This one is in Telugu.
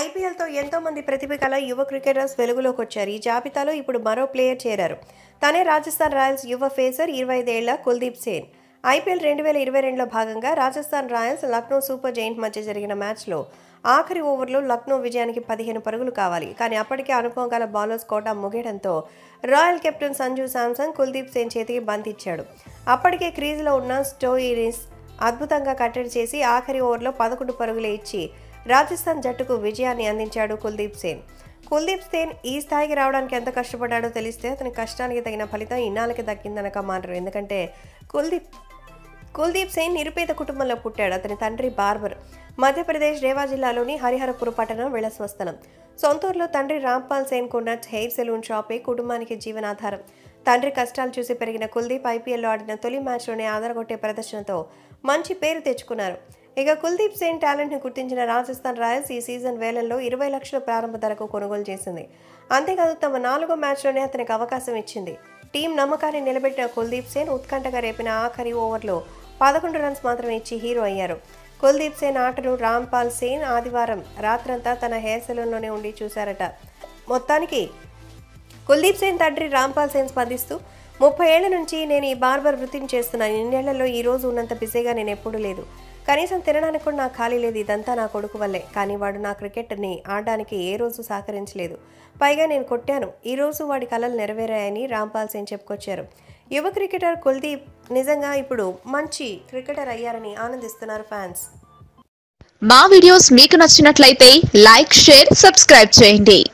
ఐపీఎల్తో ఎంతో మంది ప్రతిభ గల యువ క్రికెటర్స్ వెలుగులోకి వచ్చారు ఈ జాబితాలో ఇప్పుడు మరో ప్లేయర్ చేరారు తనే రాజస్థాన్ రాయల్స్ యువ ఫేసర్ ఇరవై ఐదేళ్ల కుల్దీప్ సేన్ ఐపీఎల్ రెండు వేల ఇరవై రెండులో భాగంగా Rajasthan royals Lucknow super giant మధ్య జరిగిన మ్యాచ్లో ఆఖరి ఓవర్లో లక్నో విజయానికి పదిహేను పరుగులు కావాలి కానీ అప్పటికే అనుభవం గల బౌలర్స్ కోట ముగియడంతో రాయల్ కెప్టెన్ సంజు శాంసన్ కుల్దీప్ సేన్ చేతికి బంతిచ్చాడు అప్పటికే క్రీజులో ఉన్న స్టోయిరిస్ అద్భుతంగా కట్టడి చేసి ఆఖరి ఓవర్లో పదకొండు పరుగులే ఇచ్చి రాజస్థాన్ జట్టుకు విజయాన్ని అందించాడు కుల్దీప్ సేన్ కుల్దీప్ సేన్ ఈ స్థాయికి రావడానికి ఎంత కష్టపడ్డాడో తెలిస్తే అతని కష్టానికి తగిన ఫలితం ఇన్నాళ్ళకి దక్కిందనక మానరు ఎందుకంటే కుల్దీప్ కుల్దీప్ సేన్ నిరుపేద కుటుంబంలో పుట్టాడు అతని తండ్రి బార్బర్ మధ్యప్రదేశ్ రేవా జిల్లాలోని హరిహరపుర పట్టణం వీళ్ళ స్వస్థలం సొంతూరులో తండ్రి రాంపాల్ సేన్ కొన్న హెయిర్ సెలూన్ షాపే కుటుంబానికి జీవనాధారం తండ్రి కష్టాలు చూసి పెరిగిన కుల్దీప్ ఐపీఎల్లో ఆడిన తొలి మ్యాచ్లోనే ఆదరగొట్టే ప్రదర్శనతో మంచి పేరు తెచ్చుకున్నారు ఇక కుల్దీప్ సేన్ టాలెంట్ని గుర్తించిన రాజస్థాన్ రాయల్స్ ఈ సీజన్ వేలంలో ఇరవై లక్షల ప్రారంభ ధరకు కొనుగోలు చేసింది అంతేకాదు తమ నాలుగో మ్యాచ్లోనే అతనికి అవకాశం ఇచ్చింది టీం నమ్మకాన్ని నిలబెట్టిన కుల్దీప్ సేన్ ఉత్కంఠగా రేపిన ఆఖరి ఓవర్లో పదకొండు రన్స్ మాత్రమే ఇచ్చి హీరో అయ్యారు కుల్దీప్ సేన్ ఆటను రాంపాల్ సేన్ ఆదివారం రాత్రంతా తన హెయిర్ సెలూన్లోనే ఉండి చూశారట మొత్తానికి కుల్దీప్ సేన్ తండ్రి రాంపాల్ సేన్ స్పందిస్తూ ముప్పై ఏళ్ల నుంచి నేను ఈ బార్బర్ వృత్తిని చేస్తున్నాను ఇన్నేళ్లలో ఈ రోజు ఉన్నంత బిజీగా నేను ఎప్పుడూ లేదు కనీసం తినడానికి కూడా నాకు ఖాళీ లేదు ఇదంతా నా కొడుకు వల్లే కానీ వాడు నా క్రికెట్ని ఆడడానికి ఏ రోజు సహకరించలేదు పైగా నేను కొట్టాను ఈ రోజు వాడి కలలు నెరవేరాయని రాంపాల్ సేన్ చెప్పుకొచ్చారు యువ క్రికెటర్ కుల్దీప్ నిజంగా ఇప్పుడు మంచి క్రికెటర్ అయ్యారని ఆనందిస్తున్నారు ఫ్యాన్స్ మా వీడియోస్ మీకు నచ్చినట్లయితే లైక్ షేర్ సబ్స్క్రైబ్ చేయండి